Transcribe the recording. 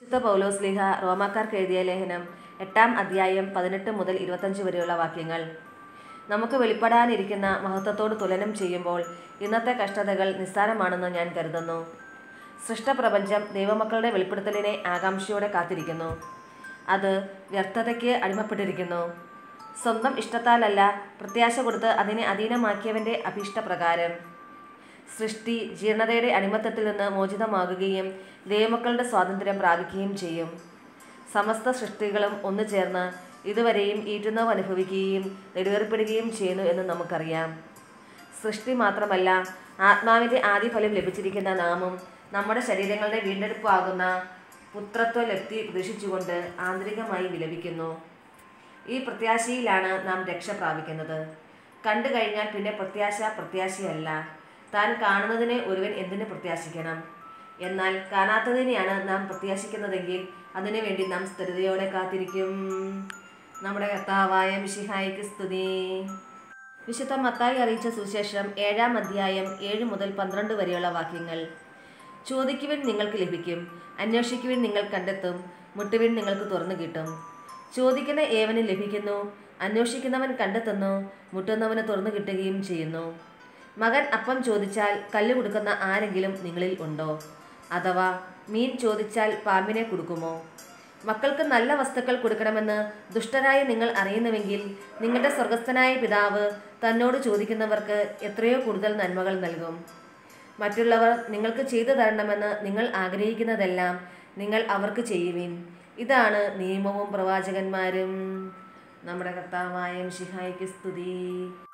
വിശുദ്ധ പൗലോസ്ലിഹ റോമാക്കാർക്ക് എഴുതിയ ലേഖനം എട്ടാം അധ്യായം പതിനെട്ട് മുതൽ ഇരുപത്തഞ്ച് വരെയുള്ള വാക്യങ്ങൾ നമുക്ക് വെളിപ്പെടാനിരിക്കുന്ന മഹത്വത്തോട് തുലനം ചെയ്യുമ്പോൾ ഇന്നത്തെ കഷ്ടതകൾ നിസ്സാരമാണെന്ന് ഞാൻ കരുതുന്നു സൃഷ്ടപ്രപഞ്ചം ദൈവമക്കളുടെ വെളിപ്പെടുത്തലിനെ ആകാംക്ഷയോടെ കാത്തിരിക്കുന്നു അത് വ്യർത്ഥതയ്ക്ക് അടിമപ്പെട്ടിരിക്കുന്നു സ്വന്തം ഇഷ്ടത്താലല്ല പ്രത്യാശ കൊടുത്ത് അതിനെ അധീനമാക്കിയവൻ്റെ അഭീഷ്ടപ്രകാരം സൃഷ്ടി ജീർണതയുടെ അടിമത്തത്തിൽ നിന്ന് മോചിതമാകുകയും ദൈവമക്കളുടെ സ്വാതന്ത്ര്യം പ്രാപിക്കുകയും ചെയ്യും സമസ്ത സൃഷ്ടികളും ഒന്നു ചേർന്ന് ഇതുവരെയും ഈറ്റുന്നവ് അനുഭവിക്കുകയും നെടുവേർപ്പെടുകയും ചെയ്യുന്നു എന്ന് നമുക്കറിയാം സൃഷ്ടി മാത്രമല്ല ആത്മാവിൻ്റെ ആദ്യഫലം ലഭിച്ചിരിക്കുന്ന നാമും നമ്മുടെ ശരീരങ്ങളുടെ വീണ്ടെടുപ്പാകുന്ന പുത്രത്വ ലബ്ധി പ്രതീക്ഷിച്ചുകൊണ്ട് ആന്തരികമായി വിലപിക്കുന്നു ഈ പ്രത്യാശയിലാണ് നാം രക്ഷ പ്രാപിക്കുന്നത് കണ്ടു കഴിഞ്ഞാൽ പിന്നെ പ്രത്യാശ പ്രത്യാശയല്ല താൻ കാണുന്നതിനെ ഒരുവൻ എന്തിനു പ്രത്യാശിക്കണം എന്നാൽ കാണാത്തതിനെയാണ് നാം പ്രത്യാശിക്കുന്നതെങ്കിൽ അതിനുവേണ്ടി നാം സ്ഥിരതയോടെ കാത്തിരിക്കും നമ്മുടെ കർത്താവായ മിഷിഹായിക്ക് സ്തുതി വിശുദ്ധ മത്തായി അറിയിച്ച സുശേഷം ഏഴാം അധ്യായം ഏഴ് മുതൽ പന്ത്രണ്ട് വരെയുള്ള വാക്യങ്ങൾ ചോദിക്കുവിൻ നിങ്ങൾക്ക് ലഭിക്കും അന്വേഷിക്കുവിൻ നിങ്ങൾ കണ്ടെത്തും മുട്ടുവിൻ നിങ്ങൾക്ക് തുറന്നു കിട്ടും ചോദിക്കുന്ന ഏവന് ലഭിക്കുന്നു അന്വേഷിക്കുന്നവൻ കണ്ടെത്തുന്നു മുട്ടുന്നവന് തുറന്നു കിട്ടുകയും ചെയ്യുന്നു മകൻ അപ്പം ചോദിച്ചാൽ കല്ല് കൊടുക്കുന്ന ആരെങ്കിലും നിങ്ങളിൽ ഉണ്ടോ അഥവാ മീൻ ചോദിച്ചാൽ പാമ്പിനെ കൊടുക്കുമോ മക്കൾക്ക് നല്ല വസ്തുക്കൾ കൊടുക്കണമെന്ന് ദുഷ്ടരായ നിങ്ങൾ അറിയുന്നുവെങ്കിൽ നിങ്ങളുടെ സ്വർഗസ്ഥനായ പിതാവ് തന്നോട് ചോദിക്കുന്നവർക്ക് എത്രയോ കൂടുതൽ നന്മകൾ നൽകും മറ്റുള്ളവർ നിങ്ങൾക്ക് ചെയ്തു തരണമെന്ന് നിങ്ങൾ ആഗ്രഹിക്കുന്നതെല്ലാം നിങ്ങൾ അവർക്ക് ചെയ്യുവിൻ ഇതാണ് നിയമവും പ്രവാചകന്മാരും നമ്മുടെ കർത്താവായ ഷിഹായിക്ക് സ്തുതി